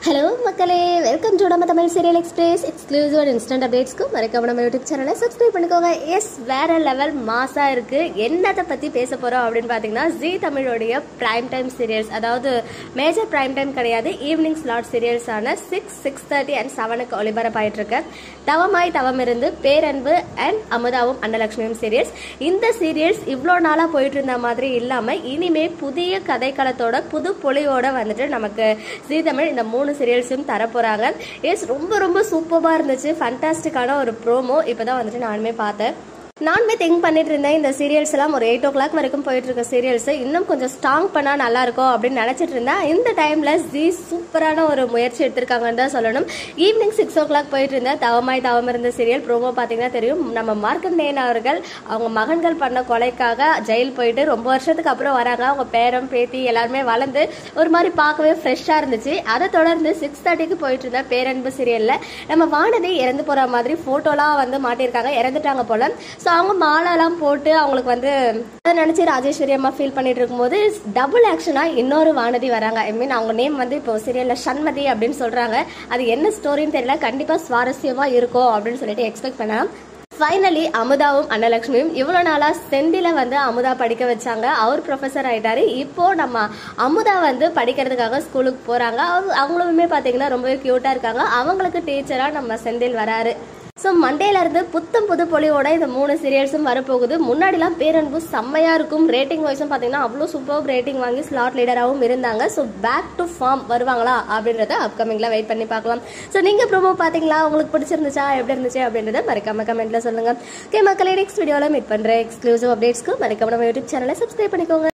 hello மக்களே welcome to நம்ம Tamil serial express exclusive and instant அப்டேட்ஸ்க்கு மறக்காம நம்ம யூடியூப் சேனலை சப்ஸ்கிரைப் பண்ணிக்கோங்க எஸ் வேற லெவல் மாசா இருக்கு என்னத்தை பத்தி பேச போறோம் அப்படின்னு பாத்தீங்கன்னா ஜி தமிழோடைய பிரைம் டைம் சீரியல்ஸ் அதாவது மேஜர் பிரைம் டைம் கிடையாது ஈவினிங் ஸ்லாட் சீரியல்ஸான சிக்ஸ் சிக்ஸ் தேர்ட்டி அண்ட் செவனுக்கு ஒளிபரப்பாயிட்டு இருக்கு தவமாய் தவம் இருந்து பேரன்பு அண்ட் அமுதாவும் அன்னலட்சுமியும் சீரியல்ஸ் இந்த சீரியல்ஸ் இவ்வளோ நாளா போயிட்டு இருந்த மாதிரி இல்லாம இனிமே புதிய கதைக்களத்தோட புது பொலியோட வந்துட்டு நமக்கு ஜி தமிழ் இந்த மூணு சீரியல்ஸும் தரப்போறாங்க எஸ் ரொம்ப ரொம்ப சூப்பராக இருந்துச்சு ஃபண்டாஸ்டிக்கான ஒரு ப்ரோமோ இப்போதான் வந்துட்டு நானுமே பார்த்தேன் நானுமே திங்க் பண்ணிட்டு இருந்தேன் இந்த சீரியல்ஸ் எல்லாம் ஒரு எயிட் ஓ கிளாக் வரைக்கும் போயிட்டு இருக்க சீரியல்ஸ் இன்னும் கொஞ்சம் ஸ்ட்ராங் பண்ணா நல்லா இருக்கும் அப்படின்னு நினைச்சிட்டு இருந்தேன் இந்த டைம்ல ஜி சூப்பரான ஒரு முயற்சி எடுத்திருக்காங்கன்னு தான் சொல்லணும் ஈவினிங் சிக்ஸ் ஓ கிளாக் போயிட்டு இருந்த தவமாய் தவம் இருந்த சீரியல் ப்ரோமோ பார்த்தீங்கன்னா தெரியும் நம்ம மார்க்கண்டேயன் அவர்கள் அவங்க மகன்கள் பண்ண கொலைக்காக ஜெயில் போயிட்டு ரொம்ப வருஷத்துக்கு அப்புறம் வராங்க அவங்க பேரம் பேத்தி எல்லாருமே வளர்ந்து ஒரு மாதிரி பார்க்கவே ஃப்ரெஷ்ஷாக இருந்துச்சு அதை தொடர்ந்து சிக்ஸ் தேர்ட்டிக்கு போயிட்டு இருந்த பேரன்பு சீரியல்ல நம்ம வானதி இறந்து போற மாதிரி போட்டோலாம் வந்து மாட்டியிருக்காங்க இறந்துட்டாங்க போல ஸோ அவங்க மாலைலாம் போட்டு அவங்களுக்கு வந்து அதை நினைச்சு ராஜேஸ்வரி அம்மா ஃபீல் பண்ணிட்டு இருக்கும்போது டபுள் ஆக்ஷனா இன்னொரு வானதி வராங்க ஐ மீன் அவங்க நேம் வந்து இப்போ சீரியல்ல சண்மதி அப்படின்னு சொல்றாங்க அது என்ன ஸ்டோரின்னு தெரியல கண்டிப்பா சுவாரஸ்யமா இருக்கும் அப்படின்னு சொல்லிட்டு எக்ஸ்பெக்ட் பண்ணலாம் ஃபைனலி அமுதாவும் அன்னலட்சுமியும் இவ்வளோ நாளாக செந்தில வந்து அமுதா படிக்க வச்சாங்க அவர் ப்ரொஃபஸர் ஆயிட்டாரு இப்போ நம்ம அமுதா வந்து படிக்கிறதுக்காக ஸ்கூலுக்கு போகிறாங்க அவங்களுமே பார்த்தீங்கன்னா ரொம்பவே க்யூட்டாக இருக்காங்க அவங்களுக்கு டீச்சராக நம்ம செந்தில் வராரு ஸோ மண்டேலேருந்து புத்தம் புது பொலியோட இந்த மூணு சீரியல்ஸும் வரப்போகுது முன்னாடிலாம் பேரன்பு செம்மையாக இருக்கும் ரேட்டிங் வைஸும் பார்த்தீங்கன்னா அவ்வளோ சூப்பர் ரேட்டிங் வாங்கி ஸ்லாட் லீடராகவும் இருந்தாங்க ஸோ பேக் டு ஃபார்ம் வருவாங்களா அப்படின்றத அப்கமிங்கில் வெயிட் பண்ணி பார்க்கலாம் ஸோ நீங்கள் ப்ரோமோ பார்த்தீங்களா உங்களுக்கு பிடிச்சிருந்துச்சா எப்படி இருந்துச்சு அப்படின்றத மறக்காம கமெண்ட்டில் சொல்லுங்கள் ஓகே மக்களே நெக்ஸ்ட் வீடியோவில் மீட் பண்ணுறேன் எக்ஸ்க்ளூசிவ் அப்டேட்ஸ்க்கு மறக்காம நம்ம யூடியூப் சேனலை சப்ஸ்கிரைப் பண்ணிக்கோங்க